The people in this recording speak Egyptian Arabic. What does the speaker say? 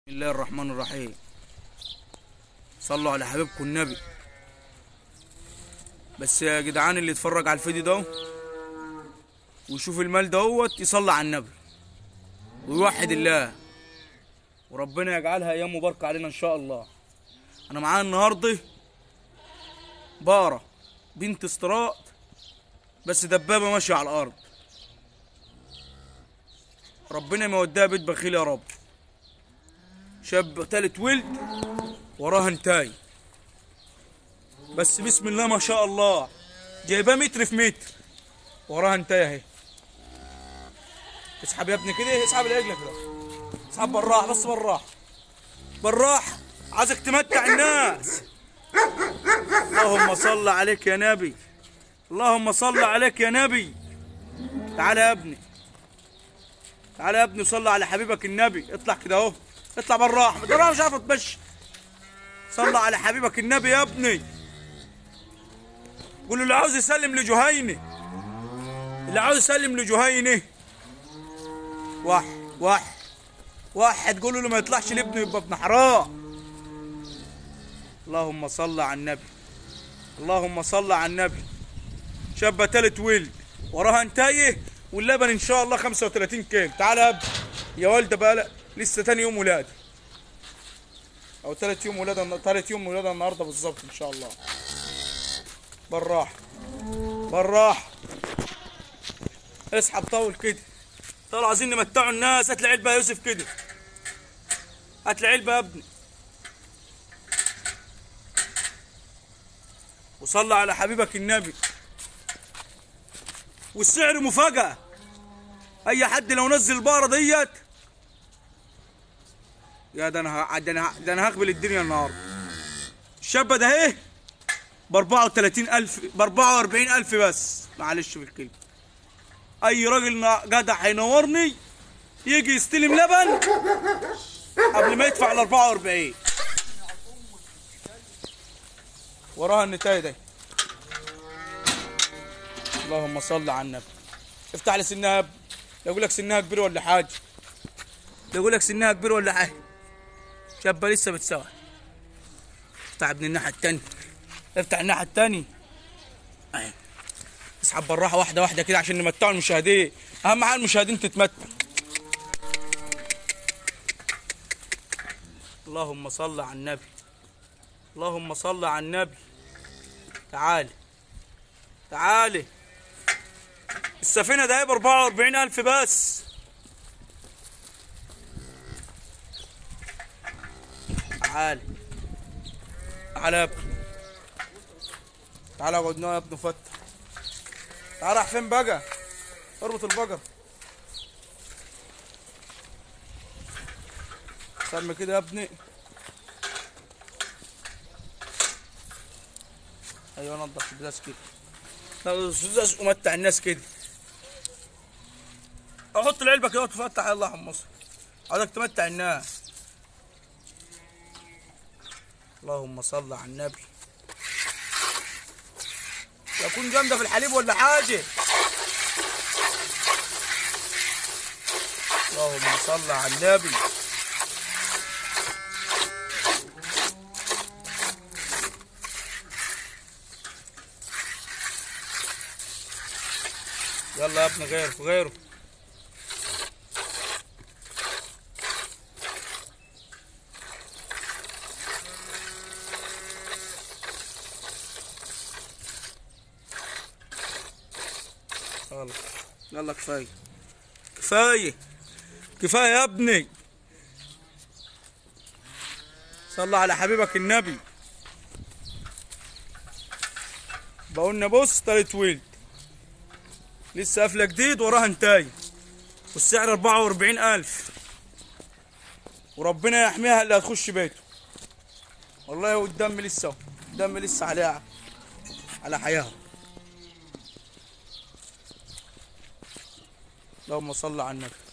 الله الرحمن الرحيم صلوا على حبيبكم النبي بس يا جدعان اللي يتفرج على الفيديو ده ويشوف المال دوت يصلي على النبي ويوحد الله وربنا يجعلها ايام مباركه علينا ان شاء الله انا معايا النهارده بقره بنت استراء بس دبابه ماشيه على الارض ربنا ما يوديها بيت بخيل يا رب شاب تالت ولد وراها انتاي بس بسم الله ما شاء الله جايباه متر في متر وراها انتاي اهي اسحب يا ابني كده اسحب رجلك كده اسحب بالراحه بس بالراحه بالراحه عايزك تمتع الناس اللهم صل عليك يا نبي اللهم صل عليك يا نبي تعالى يا ابني تعالى يا ابني وصلي على حبيبك النبي اطلع كده اهو اطلع بالراحه بالراحه مش عارف اتمشى صلى على حبيبك النبي يا ابني قول له اللي عاوز يسلم لجهينه اللي عاوز يسلم لجهينه واحد واحد واحد قول له ما يطلعش لابنه يبقى ابن حرام اللهم صل على النبي اللهم صل على النبي شابه تالت ولد وراها انتايه واللبن ان شاء الله 35 كيلو تعالى يا ابني يا والده بقى لا لسه تاني يوم ولاده او تالت يوم ولاده تالت يوم ولاده النهارده بالظبط ان شاء الله بالراحه بالراحه اسحب طول كده طلع عايزين نمتعوا الناس هات لي علبه يا يوسف كده هات لي علبه يا ابني وصلى على حبيبك النبي والسعر مفاجأة أي حد لو نزل البقرة ديت يا ده أنا ه- ده أنا ه- ده أنا هقبل الدنيا النهاردة الشابة ده إيه ب 34000 ب 44000 بس معلش بالكلمة أي راجل نا- جدع هينورني يجي يستلم لبن قبل ما يدفع ال 44 وراها النتاية ده اللهم صل على النبي افتح لي سنها يا ابني. لا يقول لك سنها كبير ولا حاجه لا يقول لك سنها كبير ولا حاجه شابه لسه بتسوى افتح ابن الناحيه التانية افتح الناحيه التانية اهي اسحب بالراحه واحده واحده كده عشان نمتعوا المشاهدين اهم حاجه المشاهدين تتمتع اللهم صل على النبي اللهم صل على النبي تعالي تعالي السفينة ده ب 44000 بس تعالي تعالى يا ابني تعالى اقعد نوع يا ابني فتح تعالى راح فين بقى اربط البقر سمي كده يا ابني ايوه نضف البلاس كده نضف ومتع الناس كده احط العلبه كده وتفتح يلا يا حمص عايزك تمتع الناس اللهم صل على النبي يكون جامده في الحليب ولا حاجه اللهم صل على النبي يلا يا ابني غيره غيره يلا يلا كفايه كفايه كفايه يا ابني صلى على حبيبك النبي بقولنا بص تالت ولد لسه قافله جديد وراها انتاي والسعر 44000 وربنا يحميها اللي هتخش بيته والله والدم لسه اهو. الدم لسه عليها على حياها اللهم صل على النبي